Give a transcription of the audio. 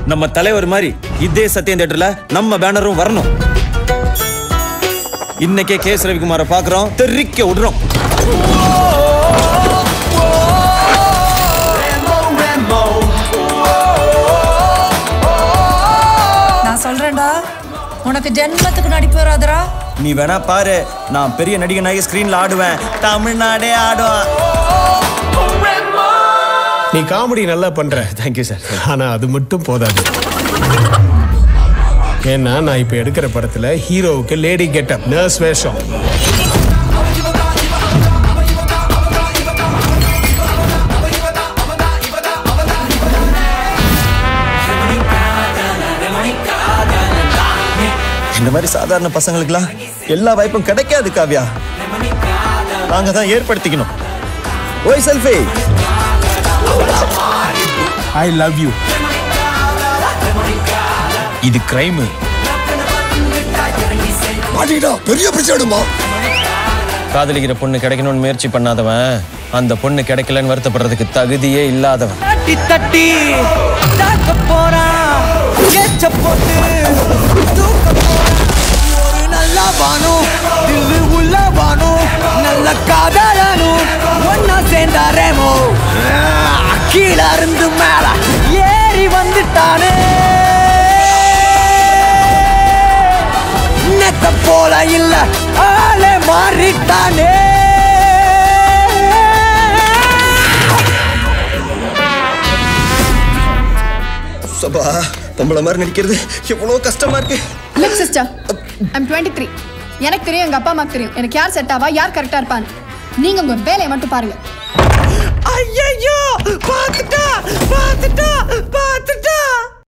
நம்ம தலைவர் மாதிரி இதே சத்யம் தேட்டர்ல நம்ம பேனரும் வரணும் இன்னைக்கே கேஸ் ரவிக்குமாரை பாக்குறோம் தெரிக்க விடுறோம் நான் சொல்றேன்டா உனக்கு ஜென்மத்துக்கு நடிப்பு வராதுடா நீ வேணா பாரு நான் பெரிய நடிகனாகி ஸ்கிரீன்ல ஆடுவேன் தமிழ்நாடே ஆடுவேன் நீ காமெடி நல்லா பண்ற தேங்க்யூ சார் ஆனா அது மட்டும் போதாது ஏன்னா நான் இப்ப எடுக்கிற படத்துல ஹீரோவுக்கு லேடி கெட்டப் நர்ஸ் வேஷம் இந்த மாதிரி சாதாரண பசங்களுக்குலாம் எல்லா வாய்ப்பும் கிடைக்காது காவ்யா நாங்க தான் ஏற்படுத்திக்கணும் ஓய் செல்ஃபி ஐ லவ் யூ இது கிரைம் மாட்டிக்கிட்டா பெரிய பிரச்சனைமா காதலிக்கிற பொண்ணு கிடைக்கணும்னு முயற்சி பண்ணாதவன் அந்த பொண்ணு கிடைக்கலன்னு வருத்தப்படுறதுக்கு தகுதியே இல்லாதவன் தட்டி தட்டி தாக்க போறான் ஏச்ச போட்டு தூக்க போறான் ஒரு நல்ல வானும் தில்லு உள்ள வானும் நல்ல காதலனும் ஒன்னா சேர்ந்தாரேமோ கீழே இருந்து மேல ஏறி வந்துட்டானே நெத்த போல இல்ல ஆளே மாறிட்டானே சபா பொம்பளை மாதிரி நடிக்கிறது எவ்வளவு கஷ்டமா இருக்கு look sister I'm twenty three எனக்கு தெரியும் எங்க அப்பா அம்மாக்கு தெரியும் எனக்கு யார் செட் ஆவா யார் கரெக்டா இருப்பான்னு நீங்க உங்க வேலையை மட்டும் பாருங்க